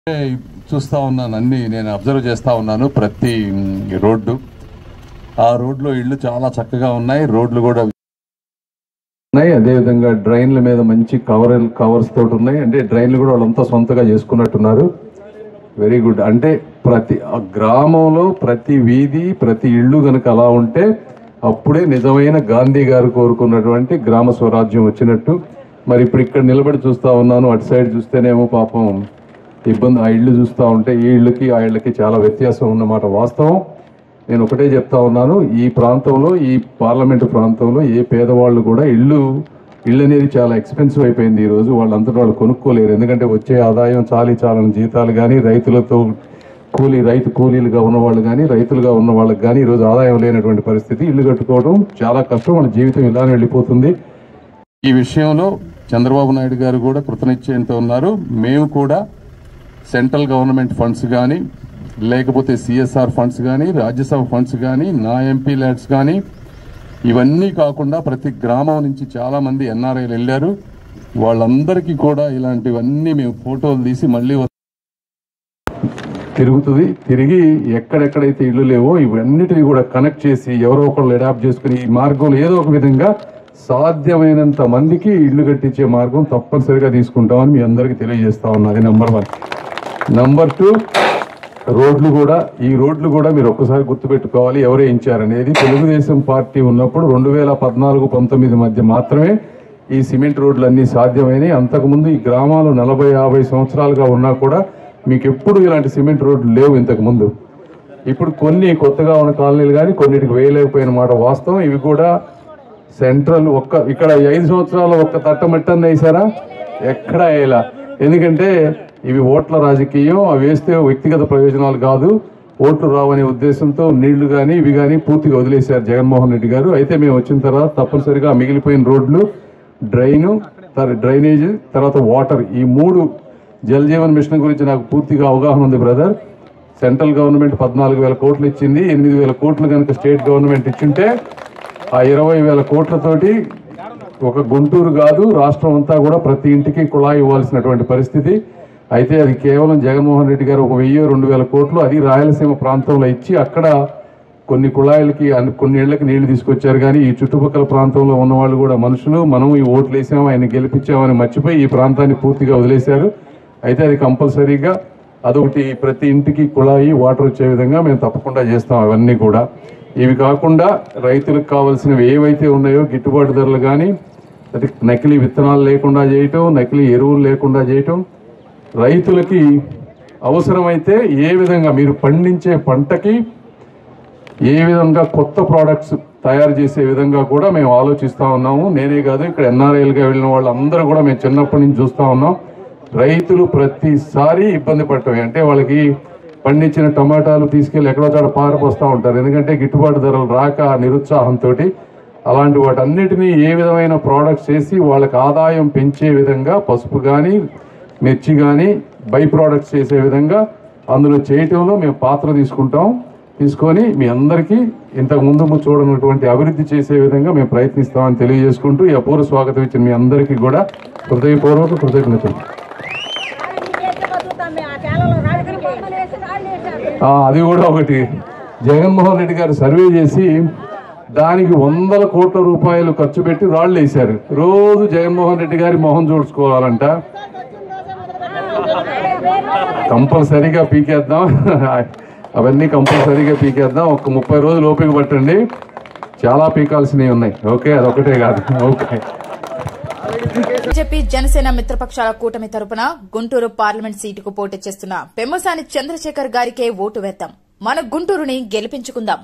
చూస్తా ఉన్నాను అన్ని నేను అబ్జర్వ్ చేస్తా ఉన్నాను ప్రతి మ్, రోడ్డు ఆ రోడ్లో ఇళ్ళు చాలా చక్కగా ఉన్నాయి రోడ్లు కూడా ఉన్నాయి అదేవిధంగా డ్రైన్ల మీద మంచి కవర్ కవర్స్ తోటి ఉన్నాయి అంటే డ్రైన్లు కూడా వాళ్ళంతా సొంతగా చేసుకున్నట్టున్నారు వెరీ గుడ్ అంటే ప్రతి ఆ గ్రామంలో ప్రతి వీధి ప్రతి ఇల్లు కనుక అలా ఉంటే అప్పుడే నిజమైన గాంధీ గారు కోరుకున్నటువంటి గ్రామ స్వరాజ్యం వచ్చినట్టు మరి ఇప్పుడు ఇక్కడ నిలబడి చూస్తా ఉన్నాను అటు సైడ్ చూస్తేనేమో పాపం ఇబ్బంది ఆ ఇల్లు చూస్తూ ఉంటే ఈ ఇళ్ళకి ఆ ఇళ్ళకి చాలా వ్యత్యాసం ఉన్నమాట వాస్తవం నేను ఒకటే చెప్తా ఉన్నాను ఈ ప్రాంతంలో ఈ పార్లమెంటు ప్రాంతంలో ఏ పేదవాళ్ళు కూడా ఇల్లు ఇల్లు అనేది చాలా ఎక్స్పెన్సివ్ అయిపోయింది ఈ రోజు వాళ్ళంతటా వాళ్ళు కొనుక్కోలేరు ఎందుకంటే వచ్చే ఆదాయం చాలీ చాలని జీతాలు కానీ రైతులతో కూలీ రైతు కూలీలుగా ఉన్నవాళ్ళు కానీ రైతులుగా ఉన్న వాళ్ళకి కానీ ఈరోజు ఆదాయం లేనటువంటి పరిస్థితి ఇల్లు కట్టుకోవడం చాలా కష్టం వాళ్ళ జీవితం ఇలానే వెళ్ళిపోతుంది ఈ విషయంలో చంద్రబాబు నాయుడు గారు కూడా కృతనిశ్చయంతో ఉన్నారు మేము కూడా సెంట్రల్ గవర్నమెంట్ ఫండ్స్ కానీ లేకపోతే సిఎస్ఆర్ ఫండ్స్ కానీ రాజ్యసభ ఫండ్స్ కానీ నా ఎంపీ ల్యాడ్స్ కానీ ఇవన్నీ కాకుండా ప్రతి గ్రామం నుంచి చాలా మంది ఎన్ఆర్ఐలు వెళ్ళారు వాళ్ళందరికీ కూడా ఇలాంటివన్నీ మేము ఫోటోలు తీసి మళ్ళీ తిరుగుతుంది తిరిగి ఎక్కడెక్కడైతే ఇల్లు లేవో ఇవన్నిటిని కూడా కనెక్ట్ చేసి ఎవరో ఒకళ్ళు అడాప్ట్ చేసుకుని ఈ మార్గంలో ఏదో ఒక విధంగా సాధ్యమైనంత మందికి ఇల్లు కట్టించే మార్గం తప్పనిసరిగా తీసుకుంటామని మీ అందరికీ తెలియజేస్తా ఉన్నది నెంబర్ వన్ నంబర్ టూ రోడ్లు కూడా ఈ రోడ్లు కూడా మీరు ఒక్కసారి గుర్తుపెట్టుకోవాలి ఎవరే ఇచ్చారనేది తెలుగుదేశం పార్టీ ఉన్నప్పుడు రెండు వేల పద్నాలుగు పంతొమ్మిది మధ్య మాత్రమే ఈ సిమెంట్ రోడ్లు అన్నీ సాధ్యమైనవి అంతకుముందు ఈ గ్రామాలు నలభై యాభై సంవత్సరాలుగా ఉన్నా కూడా మీకు ఎప్పుడు ఇలాంటి సిమెంట్ రోడ్లు లేవు ఇంతకు ముందు ఇప్పుడు కొన్ని కొత్తగా ఉన్న కాలనీలు కానీ కొన్నిటికి వేయలేకపోయిన మాట వాస్తవం ఇవి కూడా సెంట్రల్ ఒక్క ఇక్కడ ఈ ఐదు సంవత్సరాలు ఒక్క తట్టమట్టన్న వేసారా ఎక్కడ వేయలా ఎందుకంటే ఇవి ఓట్ల రాజకీయం అవి వేస్తే వ్యక్తిగత ప్రయోజనాలు కాదు ఓట్లు రావనే ఉద్దేశంతో నీళ్లు కానీ ఇవి కానీ పూర్తిగా వదిలేశారు జగన్మోహన్ రెడ్డి గారు అయితే మేము వచ్చిన తర్వాత తప్పనిసరిగా మిగిలిపోయిన రోడ్లు డ్రైను తర్- డ్రైనేజ్ తర్వాత వాటర్ ఈ మూడు జల్ జీవన్ మిషన్ గురించి నాకు పూర్తిగా అవగాహన ఉంది బ్రదర్ సెంట్రల్ గవర్నమెంట్ పద్నాలుగు వేల కోట్లు ఇచ్చింది ఎనిమిది వేల కోట్లు కనుక స్టేట్ గవర్నమెంట్ ఇచ్చింటే ఆ ఇరవై వేల కోట్లతోటి ఒక గుంటూరు కాదు రాష్ట్రం అంతా కూడా ప్రతి ఇంటికి కుళాయి ఇవ్వాల్సినటువంటి పరిస్థితి అయితే అది కేవలం జగన్మోహన్ రెడ్డి గారు ఒక వెయ్యి రెండు వేల కోట్లు అది రాయలసీమ ప్రాంతంలో ఇచ్చి అక్కడ కొన్ని కుళాయిలకి అన్ని- కొన్ని ఇళ్లకి నీళ్లు తీసుకొచ్చారు కానీ ఈ చుట్టుపక్కల ప్రాంతంలో ఉన్న వాళ్ళు కూడా మనుషులు మనం ఈ ఓట్లు వేసాము ఆయన గెలిపించామని మర్చిపోయి ఈ ప్రాంతాన్ని పూర్తిగా వదిలేశారు అయితే అది కంపల్సరీగా అదొకటి ప్రతి ఇంటికి కుళాయి వాటర్ వచ్చే విధంగా మేము తప్పకుండా చేస్తాం అవన్నీ కూడా ఇవి కాకుండా రైతులకు కావాల్సినవి ఏవైతే ఉన్నాయో గిట్టుబాటు ధరలు కానీ అది నకిలీ విత్తనాలు లేకుండా చేయటం నకిలీ ఎరువులు లేకుండా చేయటం రైతులకి అవసరమైతే ఏ విధంగా మీరు పండించే పంటకి ఏ విధంగా కొత్త ప్రోడక్ట్స్ తయారు చేసే విధంగా కూడా మేము ఆలోచిస్తూ ఉన్నాము నేనే కాదు ఇక్కడ ఎన్ఆర్ఐలుగా వెళ్ళిన వాళ్ళందరూ కూడా మేము చిన్నప్పటి నుంచి చూస్తూ ఉన్నాం రైతులు ప్రతిసారి ఇబ్బంది పడటమే అంటే వాళ్ళకి పండించిన టమాటాలు తీసుకెళ్ళి ఎక్కడో చోట పారిపోస్తూ ఉంటారు ఎందుకంటే గిట్టుబాటు ధరలు రాక ఆ నిరుత్సాహంతో అలాంటి వాటన్నిటినీ ఏ విధమైన ప్రోడక్ట్స్ చేసి వాళ్ళకి ఆదాయం పెంచే విధంగా పసుపు కానీ మిర్చి కానీ బై ప్రోడక్ట్స్ చేసే విధంగా అందులో చేయటంలో మేము పాత్ర తీసుకుంటాం తీసుకొని మీ అందరికీ ఇంతకు ముందు చూడనటువంటి అభివృద్ధి చేసే విధంగా మేము ప్రయత్నిస్తామని తెలియజేసుకుంటూ ఈ అపూర్వ స్వాగతం ఇచ్చిన మీ అందరికీ కూడా హృదయపూర్వక కృతజ్ఞతలు ఆ, అది కూడా ఒకటి జగన్మోహన్ రెడ్డి గారు సర్వే చేసి దానికి వందల కోట్ల రూపాయలు ఖర్చు పెట్టి రాళ్ళు వేశారు రోజు జగన్మోహన్ రెడ్డి గారి మొహం చూసుకోవాలంట కంపల్సరీగా పీకేద్దాం అవన్నీ కంపల్సరీగా పీకేద్దాం ఒక ముప్పై రోజులు ఓపిక పట్టండి చాలా పీకాల్సినవి ఉన్నాయి ఓకే అదొకటే కాదు ఓకే బీజేపీ జనసేన మిత్రపక్షాల కూటమి తరపున గుంటూరు పార్లమెంట్ సీటుకు పోటీ చేస్తున్న పెమ్మసాని చంద్రశేఖర్ గారికే ఓటు వేద్దాం మన గుంటూరుని గెలిపించుకుందాం